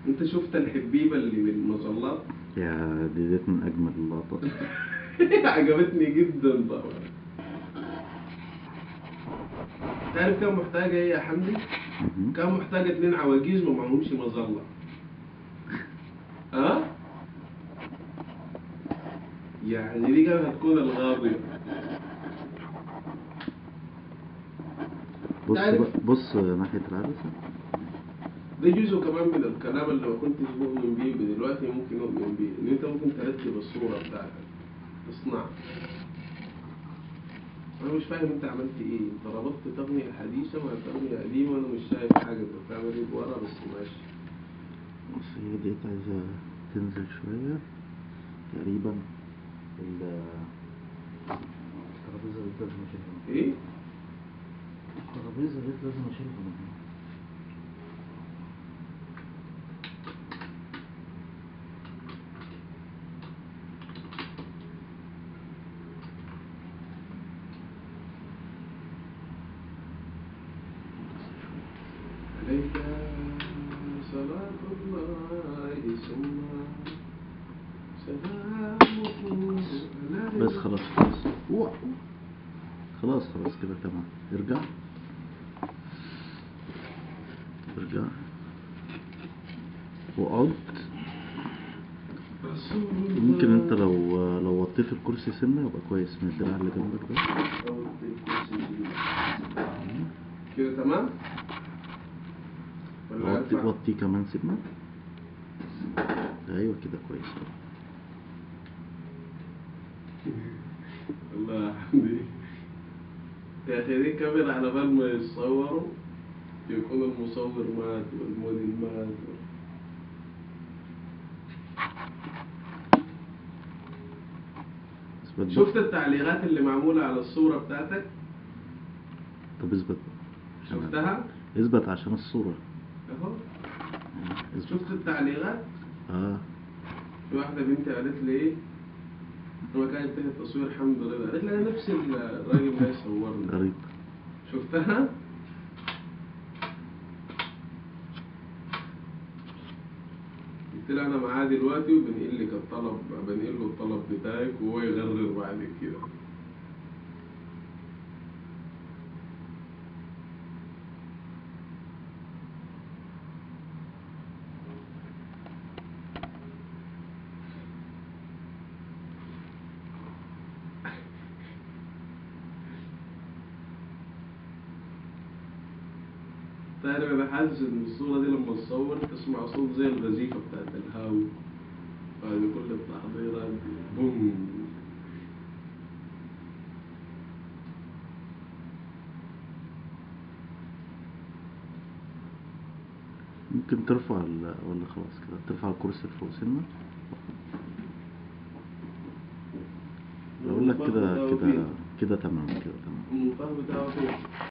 انت شفت الحبيبه اللي بالمظلات يا دي ديت من أجمل اللقطات عجبتني جدا طبعا تعرف كم محتاجة ايه يا حمدي؟ مهم. كان محتاجة اتنين عواجيز ما معهمش مظلة ها؟ يعني دي كانت هتكون الغاضية بص تعرف- بقى- بص ناحية العدسة ده جزء كمان من الكلام اللي ما كنتش مؤمن بيه دلوقتي ممكن اؤمن بيه ان انت ممكن ترتب الصورة بتاعتك تصنع انا مش فاهم انت عملت ايه انت ربطت تقنية حديثة مع تقنية قديمة وانا مش شايف حاجة انت بتعمل ايه ورا بس ماشي بص هي ديت عايزة تنزل شوية تقريبا ال الترابيزة ديت لازم أشيلها من ايه؟ الترابيزة ديت لازم أشيلها من هنا عليك صلاة الله ثم سلامه عليك. بس خلاص خلاص أوه. خلاص خلاص كده تمام ارجع ارجع واقعد رسول ممكن الله. انت لو لو وطيت الكرسي سنة يبقى كويس من الدراع اللي جنبك ده كده تمام؟ ولا وطي أرفع؟ وطي كمان سنة ايوه كده كويس الله يا حمدي يا اخي دي كاميرا على بال ما يتصوروا يكون المصور مات والموديل مات اثبت بقى. شفت التعليقات اللي معمولة على الصورة بتاعتك طب اثبت عشان- شفتها اثبت عشان الصورة اهو اثبت شفت التعليقات اه في واحدة بنتي قالت لي ايه لما كان ينتهي التصوير الحمد لله قالت لي انا نفس الراجل ده يصورني قريب شفتها قلت لها انا معاه دلوقتي وبنقل لك الطلب بنقل له الطلب بتاعك وهو يغرر بعد كده تعرف انا حاسس ان الصورة دي لما تصور تسمع صوت زي الغزيفة بتاعت الهاوي بعد كل التحضيرات دي بوم ممكن ترفع ال... ولا خلاص كده ترفع الكرسي لفوق سنة بقول لك كده كده كده تمام كده تمام المنطقة بتاعه فين؟